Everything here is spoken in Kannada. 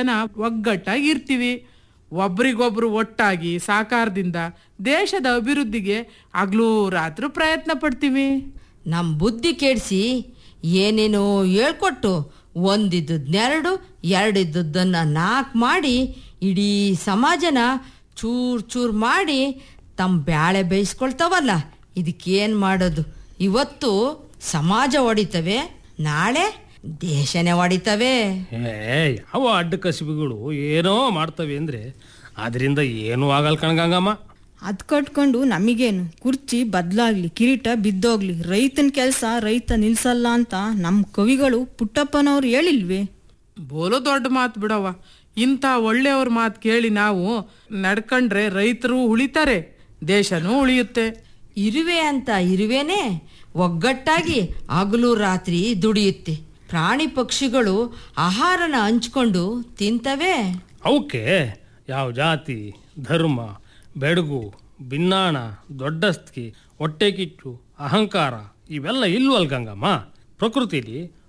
ಜನ ಒಗ್ಗಟ್ಟಾಗಿ ಇರ್ತೀವಿ ಒಬ್ರಿಗೊಬ್ರು ಒಟ್ಟಾಗಿ ಸಾಕಾರದಿಂದ ದೇಶದ ಅಭಿವೃದ್ಧಿಗೆ ಹಗ್ಲೂ ರಾತ್ರಿ ಪ್ರಯತ್ನ ಪಡ್ತೀವಿ ನಮ್ಮ ಬುದ್ಧಿ ಕೆಡಿಸಿ ಏನೇನೋ ಹೇಳ್ಕೊಟ್ಟು ಒಂದಿದ್ದನ್ನೆರಡು ಎರಡಿದ್ದದ್ದನ್ನು ನಾಲ್ಕು ಮಾಡಿ ಇಡೀ ಸಮಾಜನ ಚೂರು ಚೂರು ಮಾಡಿ ತಮ್ಮ ಬ್ಯಾಳೆ ಬೇಯಿಸ್ಕೊಳ್ತಾವಲ್ಲ ಇದಕ್ಕೇನು ಮಾಡೋದು ಇವತ್ತು ಸಮಾಜ ಹೊಡಿತವೆ ನಾಳೆ ದೇಶನೇ ಹೊಡಿತವೆ ಏ ಯಾವ ಅಡ್ಡ ಕಸಿಬುಗಳು ಏನೋ ಮಾಡ್ತವೆ ಅಂದರೆ ಅದರಿಂದ ಏನೂ ಆಗಲ್ಲ ಕಣಗಂಗಮ್ಮ ಅದ್ ಕಟ್ಕೊಂಡು ನಮಗೇನು ಕುರ್ಚಿ ಬದಲಾಗ್ಲಿ ಕಿರೀಟ ಬಿದ್ದೋಗ್ಲಿ ರೈತನ ಕೆಲಸ ರೈತ ನಿಲ್ಸಲ್ಲ ಅಂತ ನಮ್ಮ ಕವಿಗಳು ಪುಟ್ಟಪ್ಪನವ್ರು ಹೇಳಿಲ್ವೇ ಬೋಲೋ ದೊಡ್ಡ ಮಾತು ಬಿಡವ್ವ ಇಂಥ ಒಳ್ಳೆಯವ್ರ ಮಾತು ಕೇಳಿ ನಾವು ನಡ್ಕೊಂಡ್ರೆ ರೈತರು ಉಳಿತಾರೆ ದೇಶನೂ ಉಳಿಯುತ್ತೆ ಇರುವೆ ಅಂತ ಇರುವೆನೇ ಒಗ್ಗಟ್ಟಾಗಿ ಹಗಲು ರಾತ್ರಿ ದುಡಿಯುತ್ತೆ ಪ್ರಾಣಿ ಪಕ್ಷಿಗಳು ಆಹಾರನ ಹಂಚ್ಕೊಂಡು ತಿಂತವೆ ಅವಕ್ಕೆ ಯಾವ ಜಾತಿ ಧರ್ಮ ಬೆಡಗು ಭಿನ್ನಾಣ ದೊಡ್ಡಸ್ತಿಕೆ ಹೊಟ್ಟೆ ಕಿಚ್ಚು ಅಹಂಕಾರ ಇವೆಲ್ಲ ಇಲ್ವಲ್ ಗಂಗಮ್ಮ ಪ್ರಕೃತಿಲಿ